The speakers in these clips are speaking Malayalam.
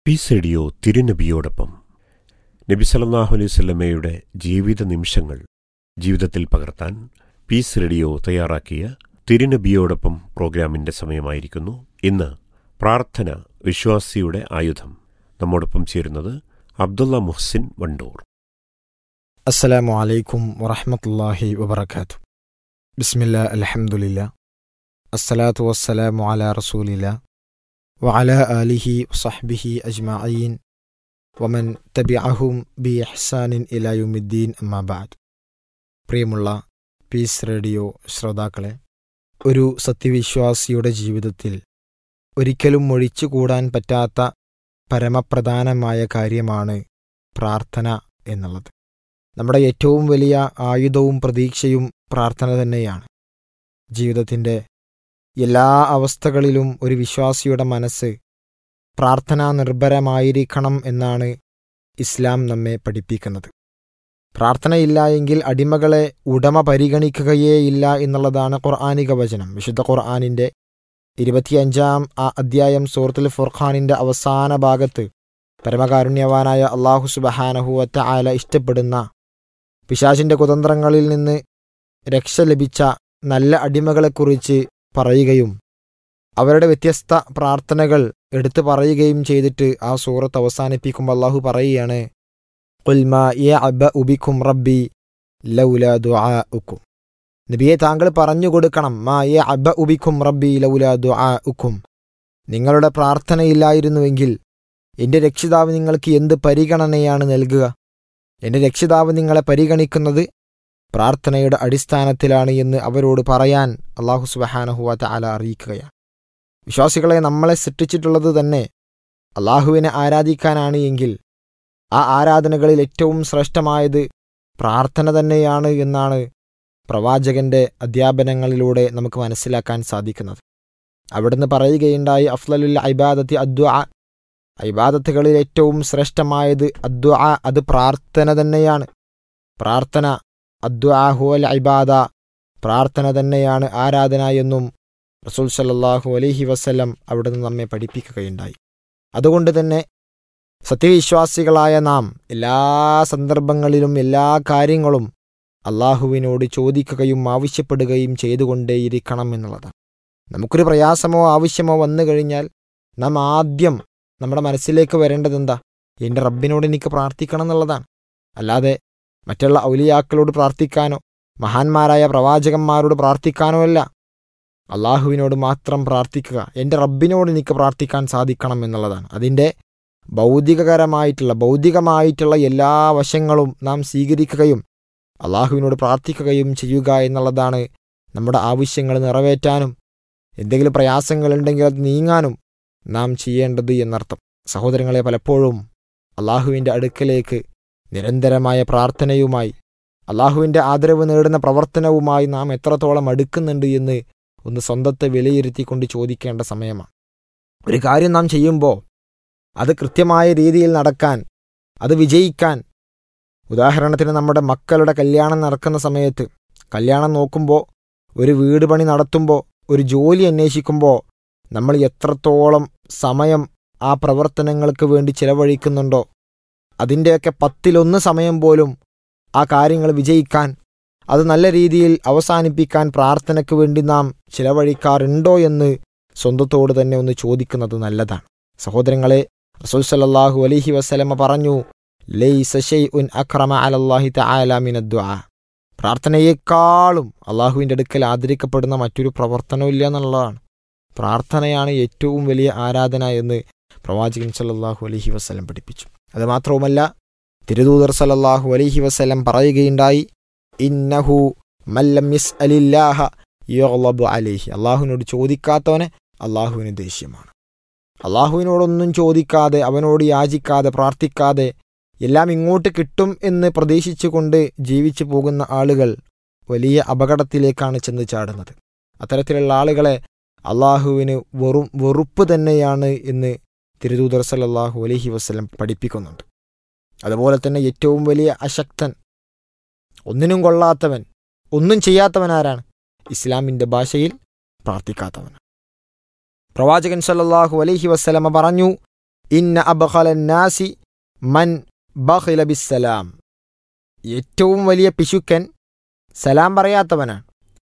പീസ് റേഡിയോ തിരുനബിയോടൊപ്പം നബി സല്ലല്ലാഹു അലൈഹി വസല്ലമയുടെ ജീവിത നിമിഷങ്ങൾ ജീവിതത്തിൽ പകർത്താൻ പീസ് റേഡിയോ തയ്യാറാക്കിയ തിരുനബിയോടൊപ്പം പ്രോഗ്രാമിന്റെ സമയമായിരിക്കുന്നു ഇന്ന് പ്രാർത്ഥന വിശ്വാസിയുടെ ആയുധം നമ്മോടൊപ്പം ചേരുന്നത് അബ്ദുള്ള മുഹ്സിൻ വണ്ടൂർ അസ്സലാമു അലൈക്കും വറഹമത്തല്ലാഹി വബർക്കാത്തു ബിസ്മില്ല അൽഹംദുലില്ല അസ്സലാത്തു വസ്സലാമു അലാ റസൂലില്ല വഅല ആലിഹി വസഹ്ബിഹി അജ്മഈൻ വമൻ തബിഅഹും ബി ഇഹ്സാനിൻ ഇലാ യൗമിദ്ദീൻ അമ്മാ ബഅദ് പ്രിയമുള്ള പീസ് റേഡിയോ ശ്രോതാക്കളെ ഒരു സത്യവിശ്വാസിയുടെ ജീവിതത്തിൽ ഒരിക്കലും ഒഴിച്ചുകൂടാൻ പറ്റാത്ത പരമപ്രധാനമായ കാര്യമാണ് പ്രാർത്ഥന എന്നുള്ളത് നമ്മുടെ ഏറ്റവും വലിയ ആയുധവും പ്രതീക്ഷയും പ്രാർത്ഥന തന്നെയാണ് ജീവിതത്തിൻ്റെ എല്ലാ അവസ്ഥകളിലും ഒരു വിശ്വാസിയുടെ മനസ്സ് പ്രാർത്ഥനാ നിർഭരമായിരിക്കണം എന്നാണ് ഇസ്ലാം നമ്മെ പഠിപ്പിക്കുന്നത് പ്രാർത്ഥനയില്ല എങ്കിൽ അടിമകളെ ഉടമ പരിഗണിക്കുകയേയില്ല എന്നുള്ളതാണ് ഖുർആാനിക വചനം വിശുദ്ധ ഖുർആാനിൻ്റെ ഇരുപത്തിയഞ്ചാം ആ അധ്യായം സൂറത്തുൽ ഫുർഖാനിൻ്റെ അവസാന ഭാഗത്ത് പരമകാരുണ്യവാനായ അള്ളാഹു സുബഹാനഹുവറ്റ ആല ഇഷ്ടപ്പെടുന്ന പിശാചിന്റെ കുതന്ത്രങ്ങളിൽ നിന്ന് രക്ഷ ലഭിച്ച നല്ല അടിമകളെക്കുറിച്ച് പറയുകയും അവരുടെ വ്യത്യസ്ത പ്രാർത്ഥനകൾ എടുത്തു പറയുകയും ചെയ്തിട്ട് ആ സൂറത്ത് അവസാനിപ്പിക്കുമ്പോൾ അള്ളാഹു പറയുകയാണ് "ഖുൽ മാ ഉബിക്കും റബ്ബി ലൗല ദുആഉക്കും നബിയെ താങ്കൾ പറഞ്ഞു കൊടുക്കണം മാ അബ ഉബിക്കും റബ്ബി ലൗല ദുആഉക്കും നിങ്ങളുടെ പ്രാർത്ഥനയില്ലായിരുന്നുവെങ്കിൽ എന്റെ രക്ഷിതാവ് നിങ്ങൾക്ക് എന്ത് പരിഗണനയാണ് നൽകുക എന്റെ രക്ഷിതാവ് നിങ്ങളെ പരിഗണിക്കുന്നത് പ്രാർത്ഥനയുടെ അടിസ്ഥാനത്തിലാണ് എന്ന് അവരോട് പറയാൻ അള്ളാഹു സുബഹാനഹുവ ആല അറിയിക്കുകയാണ് വിശ്വാസികളെ നമ്മളെ സൃഷ്ടിച്ചിട്ടുള്ളത് തന്നെ അള്ളാഹുവിനെ ആരാധിക്കാനാണ് എങ്കിൽ ആ ആരാധനകളിൽ ഏറ്റവും ശ്രേഷ്ഠമായത് പ്രാർത്ഥന തന്നെയാണ് എന്നാണ് പ്രവാചകന്റെ അധ്യാപനങ്ങളിലൂടെ നമുക്ക് മനസ്സിലാക്കാൻ സാധിക്കുന്നത് അവിടുന്ന് പറയുകയുണ്ടായി അഫ്ലലുൽ ഐബാദത്തി അദ്വ ഐബാദത്തുകളിൽ ഏറ്റവും ശ്രേഷ്ഠമായത് അദ്വ അത് പ്രാർത്ഥന തന്നെയാണ് പ്രാർത്ഥന അദ്വാഹുവൽ ഐബാദ പ്രാർത്ഥന തന്നെയാണ് ആരാധന എന്നും റസൂൽ സല്ലാഹു അലഹി വസ്ലം അവിടുന്ന് നമ്മെ പഠിപ്പിക്കുകയുണ്ടായി അതുകൊണ്ട് തന്നെ സത്യവിശ്വാസികളായ നാം എല്ലാ സന്ദർഭങ്ങളിലും എല്ലാ കാര്യങ്ങളും അള്ളാഹുവിനോട് ചോദിക്കുകയും ആവശ്യപ്പെടുകയും ചെയ്തുകൊണ്ടേയിരിക്കണം എന്നുള്ളതാണ് നമുക്കൊരു പ്രയാസമോ ആവശ്യമോ വന്നു കഴിഞ്ഞാൽ നാം ആദ്യം നമ്മുടെ മനസ്സിലേക്ക് വരേണ്ടത് എന്താ എൻ്റെ റബ്ബിനോട് എനിക്ക് പ്രാർത്ഥിക്കണം എന്നുള്ളതാണ് അല്ലാതെ മറ്റുള്ള ഔലിയാക്കളോട് പ്രാർത്ഥിക്കാനോ മഹാന്മാരായ പ്രവാചകന്മാരോട് പ്രാർത്ഥിക്കാനോ അല്ല അള്ളാഹുവിനോട് മാത്രം പ്രാർത്ഥിക്കുക എൻ്റെ റബ്ബിനോട് എനിക്ക് പ്രാർത്ഥിക്കാൻ സാധിക്കണം എന്നുള്ളതാണ് അതിൻ്റെ ഭൗതികകരമായിട്ടുള്ള ഭൗതികമായിട്ടുള്ള എല്ലാ വശങ്ങളും നാം സ്വീകരിക്കുകയും അള്ളാഹുവിനോട് പ്രാർത്ഥിക്കുകയും ചെയ്യുക എന്നുള്ളതാണ് നമ്മുടെ ആവശ്യങ്ങൾ നിറവേറ്റാനും എന്തെങ്കിലും പ്രയാസങ്ങളുണ്ടെങ്കിൽ അത് നീങ്ങാനും നാം ചെയ്യേണ്ടത് എന്നർത്ഥം സഹോദരങ്ങളെ പലപ്പോഴും അള്ളാഹുവിൻ്റെ അടുക്കലേക്ക് നിരന്തരമായ പ്രാർത്ഥനയുമായി അള്ളാഹുവിൻ്റെ ആദരവ് നേടുന്ന പ്രവർത്തനവുമായി നാം എത്രത്തോളം അടുക്കുന്നുണ്ട് എന്ന് ഒന്ന് സ്വന്തത്തെ വിലയിരുത്തിക്കൊണ്ട് ചോദിക്കേണ്ട സമയമാണ് ഒരു കാര്യം നാം ചെയ്യുമ്പോൾ അത് കൃത്യമായ രീതിയിൽ നടക്കാൻ അത് വിജയിക്കാൻ ഉദാഹരണത്തിന് നമ്മുടെ മക്കളുടെ കല്യാണം നടക്കുന്ന സമയത്ത് കല്യാണം നോക്കുമ്പോൾ ഒരു വീട് പണി നടത്തുമ്പോൾ ഒരു ജോലി അന്വേഷിക്കുമ്പോൾ നമ്മൾ എത്രത്തോളം സമയം ആ പ്രവർത്തനങ്ങൾക്ക് വേണ്ടി ചിലവഴിക്കുന്നുണ്ടോ അതിൻ്റെയൊക്കെ പത്തിലൊന്ന് സമയം പോലും ആ കാര്യങ്ങൾ വിജയിക്കാൻ അത് നല്ല രീതിയിൽ അവസാനിപ്പിക്കാൻ പ്രാർത്ഥനയ്ക്ക് വേണ്ടി നാം ചിലവഴിക്കാറുണ്ടോ എന്ന് സ്വന്തത്തോട് തന്നെ ഒന്ന് ചോദിക്കുന്നത് നല്ലതാണ് സഹോദരങ്ങളെ റസൂൽ സല്ലല്ലാഹു അലൈഹി വസല്ലമ പറഞ്ഞു ലൈസ ഷൈഉൻ അക്രമ അലല്ലാഹി തആല മിനദ്ദുആ പ്രാർത്ഥനയേക്കാളും അള്ളാഹുവിൻ്റെ അടുക്കൽ ആദരിക്കപ്പെടുന്ന മറ്റൊരു പ്രവർത്തനമില്ല എന്നുള്ളതാണ് പ്രാർത്ഥനയാണ് ഏറ്റവും വലിയ ആരാധന എന്ന് പ്രവാചകൻ സല്ലല്ലാഹു അലൈഹി വസല്ലം പഠിപ്പിച്ചു അത് മാത്രവുമല്ല തിരുദൂതർ സല്ലല്ലാഹു അലൈഹി വസല്ലം പറയുകയുണ്ടായി ഇന്നഹു മല്ലം യസ് അലില്ലാഹ യോളബു അലേഹി അള്ളാഹുവിനോട് ചോദിക്കാത്തവന് അള്ളാഹുവിന് ദേഷ്യമാണ് അള്ളാഹുവിനോടൊന്നും ചോദിക്കാതെ അവനോട് യാചിക്കാതെ പ്രാർത്ഥിക്കാതെ എല്ലാം ഇങ്ങോട്ട് കിട്ടും എന്ന് പ്രതീക്ഷിച്ചുകൊണ്ട് ജീവിച്ചു പോകുന്ന ആളുകൾ വലിയ അപകടത്തിലേക്കാണ് ചെന്ന് ചാടുന്നത് അത്തരത്തിലുള്ള ആളുകളെ അള്ളാഹുവിന് വെറും വെറുപ്പ് തന്നെയാണ് എന്ന് തിരുദൂതർ സല്ലല്ലാഹു അലൈഹി വസ്ലം പഠിപ്പിക്കുന്നുണ്ട് അതുപോലെ തന്നെ ഏറ്റവും വലിയ അശക്തൻ ഒന്നിനും കൊള്ളാത്തവൻ ഒന്നും ചെയ്യാത്തവൻ ആരാണ് ഇസ്ലാമിൻ്റെ ഭാഷയിൽ പ്രാർത്ഥിക്കാത്തവൻ പ്രവാചകൻ സല്ലല്ലാഹു അലൈഹി വസ്ലമ പറഞ്ഞു ഇന്ന അബ്ഖലന്നാസി മൻ ബഖില ബിസ്സലാം ഏറ്റവും വലിയ പിശുക്കൻ സലാം പറയാത്തവനാണ്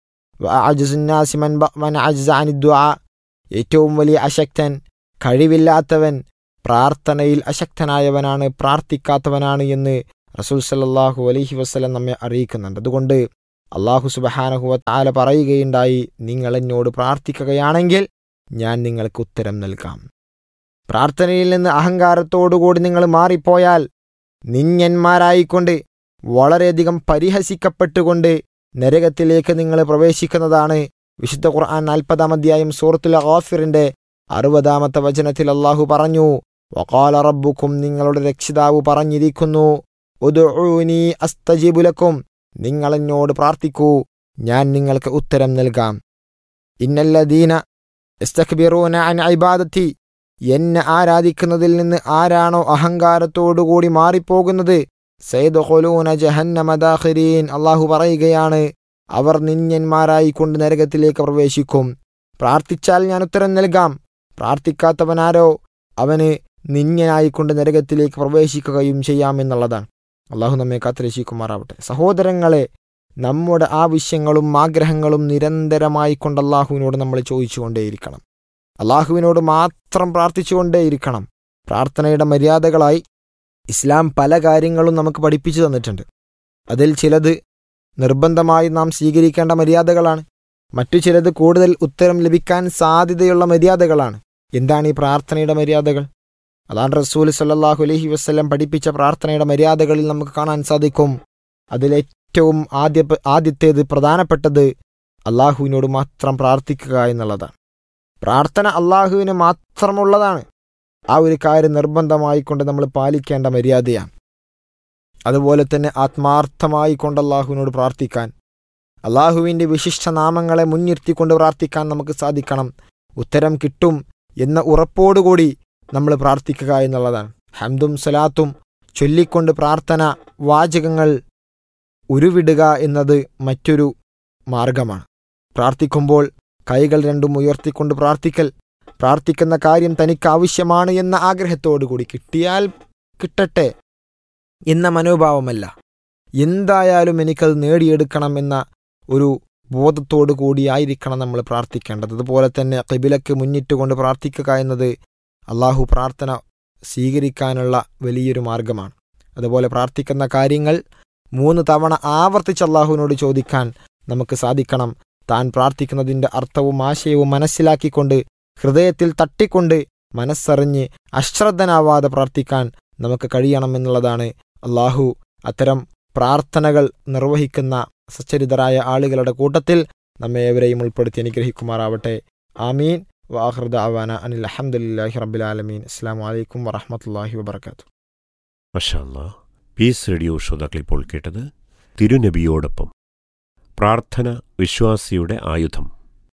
വഅജ്സുന്നാസി മൻ ബ- മൻ അജ്സ അനി ദുആ ഏറ്റവും വലിയ അശക്തൻ കഴിവില്ലാത്തവൻ പ്രാർത്ഥനയിൽ അശക്തനായവനാണ് പ്രാർത്ഥിക്കാത്തവനാണ് എന്ന് റസൂൽ സല്ലല്ലാഹു അലൈഹി വസല്ലം നമ്മെ അറിയിക്കുന്നുണ്ട് അതുകൊണ്ട് അള്ളാഹു സുബഹാനഹുവ താല പറയുകയുണ്ടായി നിങ്ങൾ എന്നോട് പ്രാർത്ഥിക്കുകയാണെങ്കിൽ ഞാൻ നിങ്ങൾക്ക് ഉത്തരം നൽകാം പ്രാർത്ഥനയിൽ നിന്ന് അഹങ്കാരത്തോടുകൂടി നിങ്ങൾ മാറിപ്പോയാൽ നിന്യന്മാരായിക്കൊണ്ട് വളരെയധികം പരിഹസിക്കപ്പെട്ടുകൊണ്ട് നരകത്തിലേക്ക് നിങ്ങൾ പ്രവേശിക്കുന്നതാണ് വിശുദ്ധ ഖുർആൻ നാൽപ്പതാം അധ്യായം സൂറത്തുൽ ഗാഫിറിന്റെ അറുപതാമത്തെ വചനത്തിൽ അള്ളാഹു പറഞ്ഞു വകാല റബ്ബുക്കും നിങ്ങളുടെ രക്ഷിതാവ് പറഞ്ഞിരിക്കുന്നു ഉദ്ഊനി അസ്തജീബുലക്കും നിങ്ങൾ എന്നോട് പ്രാർത്ഥിക്കൂ ഞാൻ നിങ്ങൾക്ക് ഉത്തരം നൽകാം ഇന്നല്ലദീന ഇസ്തക്ബിറൂന അൻ ഇബാദത്തി എന്നെ ആരാധിക്കുന്നതിൽ നിന്ന് ആരാണോ അഹങ്കാരത്തോടുകൂടി മാറിപ്പോകുന്നത് സൈദുഖുലൂന ജഹന്നമ ദാഖിരീൻ അള്ളാഹു പറയുകയാണ് അവർ നിന്യന്മാരായി കൊണ്ട് നരകത്തിലേക്ക് പ്രവേശിക്കും പ്രാർത്ഥിച്ചാൽ ഞാൻ ഉത്തരം നൽകാം പ്രാർത്ഥിക്കാത്തവനാരോ അവന് നിന്യനായിക്കൊണ്ട് നരകത്തിലേക്ക് പ്രവേശിക്കുകയും ചെയ്യാമെന്നുള്ളതാണ് അള്ളാഹു നമ്മെ കാത്തുരക്ഷിക്കുമാറാവട്ടെ സഹോദരങ്ങളെ നമ്മുടെ ആവശ്യങ്ങളും ആഗ്രഹങ്ങളും നിരന്തരമായി കൊണ്ട് അള്ളാഹുവിനോട് നമ്മൾ ചോദിച്ചുകൊണ്ടേയിരിക്കണം അള്ളാഹുവിനോട് മാത്രം പ്രാർത്ഥിച്ചുകൊണ്ടേയിരിക്കണം പ്രാർത്ഥനയുടെ മര്യാദകളായി ഇസ്ലാം പല കാര്യങ്ങളും നമുക്ക് പഠിപ്പിച്ചു തന്നിട്ടുണ്ട് അതിൽ ചിലത് നിർബന്ധമായി നാം സ്വീകരിക്കേണ്ട മര്യാദകളാണ് മറ്റു ചിലത് കൂടുതൽ ഉത്തരം ലഭിക്കാൻ സാധ്യതയുള്ള മര്യാദകളാണ് എന്താണ് ഈ പ്രാർത്ഥനയുടെ മര്യാദകൾ അതാണ് റസൂൽ സല്ലാഹു അലഹി വസ്ലം പഠിപ്പിച്ച പ്രാർത്ഥനയുടെ മര്യാദകളിൽ നമുക്ക് കാണാൻ സാധിക്കും അതിലേറ്റവും ആദ്യ ആദ്യത്തേത് പ്രധാനപ്പെട്ടത് അള്ളാഹുവിനോട് മാത്രം പ്രാർത്ഥിക്കുക എന്നുള്ളതാണ് പ്രാർത്ഥന അള്ളാഹുവിന് മാത്രമുള്ളതാണ് ആ ഒരു കാര്യം നിർബന്ധമായി കൊണ്ട് നമ്മൾ പാലിക്കേണ്ട മര്യാദയാണ് അതുപോലെ തന്നെ ആത്മാർത്ഥമായി കൊണ്ട് അള്ളാഹുവിനോട് പ്രാർത്ഥിക്കാൻ അള്ളാഹുവിൻ്റെ വിശിഷ്ട നാമങ്ങളെ മുൻനിർത്തിക്കൊണ്ട് പ്രാർത്ഥിക്കാൻ നമുക്ക് സാധിക്കണം ഉത്തരം കിട്ടും എന്ന ഉറപ്പോടുകൂടി നമ്മൾ പ്രാർത്ഥിക്കുക എന്നുള്ളതാണ് ഹംദും സലാത്തും ചൊല്ലിക്കൊണ്ട് പ്രാർത്ഥന വാചകങ്ങൾ ഉരുവിടുക എന്നത് മറ്റൊരു മാർഗമാണ് പ്രാർത്ഥിക്കുമ്പോൾ കൈകൾ രണ്ടും ഉയർത്തിക്കൊണ്ട് പ്രാർത്ഥിക്കൽ പ്രാർത്ഥിക്കുന്ന കാര്യം തനിക്ക് ആവശ്യമാണ് എന്ന ആഗ്രഹത്തോടുകൂടി കിട്ടിയാൽ കിട്ടട്ടെ എന്ന മനോഭാവമല്ല എന്തായാലും എനിക്കത് നേടിയെടുക്കണം എന്ന ഒരു ബോധത്തോടു കൂടിയായിരിക്കണം നമ്മൾ പ്രാർത്ഥിക്കേണ്ടത് അതുപോലെ തന്നെ കിബിലക്ക് മുന്നിട്ടുകൊണ്ട് പ്രാർത്ഥിക്കുക എന്നത് അള്ളാഹു പ്രാർത്ഥന സ്വീകരിക്കാനുള്ള വലിയൊരു മാർഗമാണ് അതുപോലെ പ്രാർത്ഥിക്കുന്ന കാര്യങ്ങൾ മൂന്ന് തവണ ആവർത്തിച്ച് അള്ളാഹുവിനോട് ചോദിക്കാൻ നമുക്ക് സാധിക്കണം താൻ പ്രാർത്ഥിക്കുന്നതിൻ്റെ അർത്ഥവും ആശയവും മനസ്സിലാക്കിക്കൊണ്ട് ഹൃദയത്തിൽ തട്ടിക്കൊണ്ട് മനസ്സറിഞ്ഞ് അശ്രദ്ധനാവാതെ പ്രാർത്ഥിക്കാൻ നമുക്ക് കഴിയണമെന്നുള്ളതാണ് അള്ളാഹു അത്തരം പ്രാർത്ഥനകൾ നിർവഹിക്കുന്ന സച്ചരിതരായ ആളുകളുടെ കൂട്ടത്തിൽ നമ്മെ ഏവരെയും ഉൾപ്പെടുത്തി അനുഗ്രഹിക്കുമാറാവട്ടെ ആമീൻ വാഹൃദ അവാന അനിൽ അഹമ്മദില്ലാഹി റബ്ബിലാലമീൻ അസ്സാം വലൈക്കും വറഹമത്തല്ലാഹി വബർക്കാത്തു മഷാല്ല പീസ് റേഡിയോ ശ്രോതാക്കൾ ഇപ്പോൾ കേട്ടത് തിരുനബിയോടൊപ്പം പ്രാർത്ഥന വിശ്വാസിയുടെ ആയുധം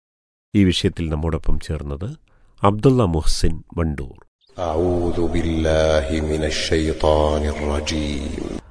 ഈ വിഷയത്തിൽ നമ്മോടൊപ്പം ചേർന്നത് അബ്ദുള്ള മുഹ്സിൻ വണ്ടൂർ أعوذ بالله من الشيطان الرجيم